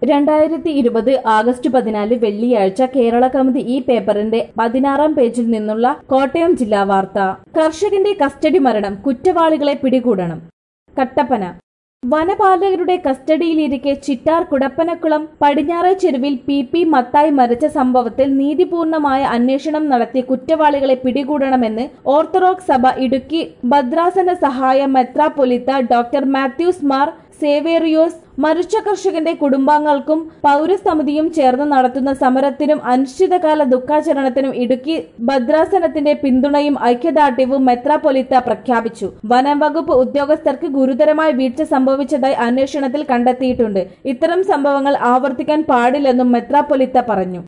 രണ്ടായിരത്തി ഇരുപത് ആഗസ്റ്റ് പതിനാല് വെള്ളിയാഴ്ച കേരള കൗമുദി ഈ പേപ്പറിന്റെ പതിനാറാം പേജിൽ നിന്നുള്ള കോട്ടയം ജില്ലാ വാർത്ത കർഷകന്റെ കസ്റ്റഡി മരണം കുറ്റവാളികളെ പിടികൂടണം കട്ടപ്പന വനപാലകരുടെ കസ്റ്റഡിയിലിരിക്കെ ചിറ്റാർ കുടപ്പനക്കുളം പടിഞ്ഞാറെ ചെരുവിൽ പി പി മത്തായി മരിച്ച സംഭവത്തിൽ നീതിപൂർണമായ അന്വേഷണം നടത്തി കുറ്റവാളികളെ പിടികൂടണമെന്ന് ഓർത്തഡോക്സ് സഭ ഇടുക്കി ഭദ്രാസന സഹായ മെത്രാപ്പൊലിത്ത ഡോക്ടർ മാത്യൂസ് മാർ സേവേറിയോസ് മരിച്ച കർഷകന്റെ കുടുംബാംഗങ്ങൾക്കും പൗരസമിതിയും ചേർന്ന് നടത്തുന്ന സമരത്തിനും അനിശ്ചിതകാല ദുഃഖാചരണത്തിനും ഇടുക്കി ഭദ്രാസനത്തിന്റെ പിന്തുണയും ഐക്യദാർഢ്യവും മെത്രാപ്പൊലിത്ത പ്രഖ്യാപിച്ചു വനം വകുപ്പ് ഉദ്യോഗസ്ഥർക്ക് ഗുരുതരമായ വീഴ്ച സംഭവിച്ചതായി അന്വേഷണത്തിൽ കണ്ടെത്തിയിട്ടുണ്ട് ഇത്തരം സംഭവങ്ങൾ ആവർത്തിക്കാൻ പാടില്ലെന്നും മെത്രാപ്പൊലിത്ത പറഞ്ഞു